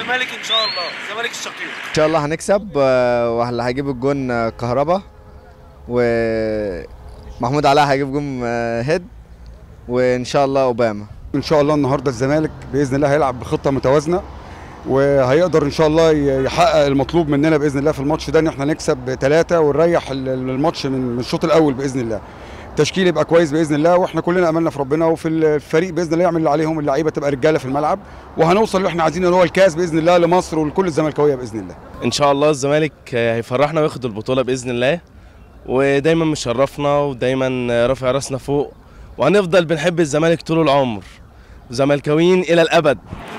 الزمالك ان شاء الله الزمالك الشقيق ان شاء الله هنكسب آه، واللي هيجيب الجون آه، كهربا ومحمود علاء هيجيب جون آه، هيد وان شاء الله اوباما ان شاء الله النهارده الزمالك باذن الله هيلعب بخطه متوازنه وهيقدر ان شاء الله ي- يحقق المطلوب مننا باذن الله في الماتش ده ان احنا نكسب ثلاثه ونريح ال- ال- الماتش من من الشوط الاول باذن الله التشكيل يبقى كويس باذن الله واحنا كلنا املنا في ربنا وفي الفريق باذن الله يعمل اللي عليهم اللعيبه تبقى رجاله في الملعب وهنوصل اللي احنا عايزينه اللي هو الكاس باذن الله لمصر ولكل الزملكاويه باذن الله ان شاء الله الزمالك هيفرحنا وياخد البطوله باذن الله ودايما مشرفنا ودايما رافع راسنا فوق وهنفضل بنحب الزمالك طول العمر زملكاويين الى الابد